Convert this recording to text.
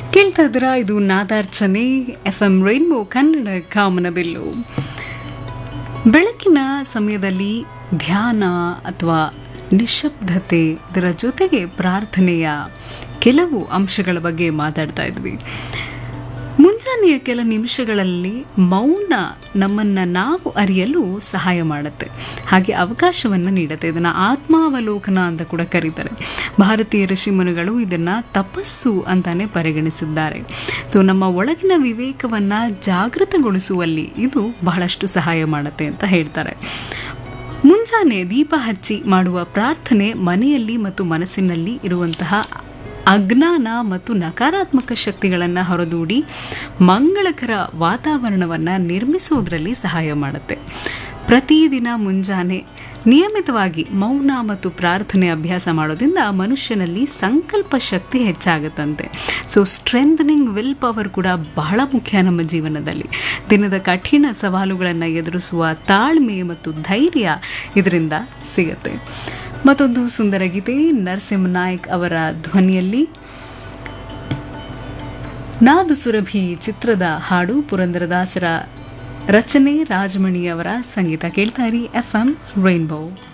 ಕೇಳ್ತಾ ಇದ್ದೀರಾ ಇದು ನಾದಾರ್ಚನೆ ಎಫ್ ಎಂ ರೈನ್ಬೋ ಕನ್ನಡ ಕಾಮನಬಿಲ್ಲು ಬೆಳಕಿನ ಸಮಯದಲ್ಲಿ ಧ್ಯಾನ ಅಥವಾ ನಿಶಬ್ದತೆ ಇದರ ಜೊತೆಗೆ ಪ್ರಾರ್ಥನೆಯ ಕೆಲವು ಅಂಶಗಳ ಬಗ್ಗೆ ಮಾತಾಡ್ತಾ ಇದ್ವಿ ಮುಂಜಾನೆಯ ಕೆಲ ನಿಮಿಷಗಳಲ್ಲಿ ಮೌನ ನಮ್ಮನ್ನು ನಾವು ಅರಿಯಲು ಸಹಾಯ ಮಾಡುತ್ತೆ ಹಾಗೆ ಅವಕಾಶವನ್ನು ನೀಡುತ್ತೆ ಇದನ್ನು ಆತ್ಮಾವಲೋಕನ ಅಂತ ಕೂಡ ಕರೀತಾರೆ ಭಾರತೀಯ ಋಷಿಮುನಿಗಳು ಇದನ್ನು ತಪಸ್ಸು ಅಂತಾನೆ ಪರಿಗಣಿಸಿದ್ದಾರೆ ಸೊ ನಮ್ಮ ಒಳಗಿನ ವಿವೇಕವನ್ನು ಜಾಗೃತಗೊಳಿಸುವಲ್ಲಿ ಇದು ಬಹಳಷ್ಟು ಸಹಾಯ ಮಾಡುತ್ತೆ ಅಂತ ಹೇಳ್ತಾರೆ ಮುಂಜಾನೆ ದೀಪ ಹಚ್ಚಿ ಮಾಡುವ ಪ್ರಾರ್ಥನೆ ಮನೆಯಲ್ಲಿ ಮತ್ತು ಮನಸ್ಸಿನಲ್ಲಿ ಇರುವಂತಹ ಅಜ್ಞಾನ ಮತ್ತು ನಕಾರಾತ್ಮಕ ಶಕ್ತಿಗಳನ್ನು ಹೊರದೂಡಿ ಮಂಗಳಕರ ವಾತಾವರಣವನ್ನು ನಿರ್ಮಿಸುವುದರಲ್ಲಿ ಸಹಾಯ ಮಾಡುತ್ತೆ ಪ್ರತಿದಿನ ಮುಂಜಾನೆ ನಿಯಮಿತವಾಗಿ ಮೌನ ಮತ್ತು ಪ್ರಾರ್ಥನೆ ಅಭ್ಯಾಸ ಮಾಡೋದ್ರಿಂದ ಮನುಷ್ಯನಲ್ಲಿ ಸಂಕಲ್ಪ ಶಕ್ತಿ ಹೆಚ್ಚಾಗುತ್ತಂತೆ ಸೊ ಸ್ಟ್ರೆಂಥನಿಂಗ್ ವಿಲ್ ಪವರ್ ಕೂಡ ಬಹಳ ಮುಖ್ಯ ನಮ್ಮ ಜೀವನದಲ್ಲಿ ದಿನದ ಕಠಿಣ ಸವಾಲುಗಳನ್ನು ಎದುರಿಸುವ ತಾಳ್ಮೆ ಮತ್ತು ಧೈರ್ಯ ಇದರಿಂದ ಸಿಗುತ್ತೆ ಮತ್ತೊಂದು ಸುಂದರ ಗೀತೆ ನರಸಿಂಹ ನಾಯಕ್ ಅವರ ಧ್ವನಿಯಲ್ಲಿ ನಾದು ಸುರಭಿ ಚಿತ್ರದ ಹಾಡು ಪುರಂದರದಾಸರ ರಚನೆ ರಾಜಮಣಿ ಅವರ ಸಂಗೀತ ಕೇಳ್ತಾ ಇರಿ ಎಫ್ ಎಂ ರೈನ್ಬೋ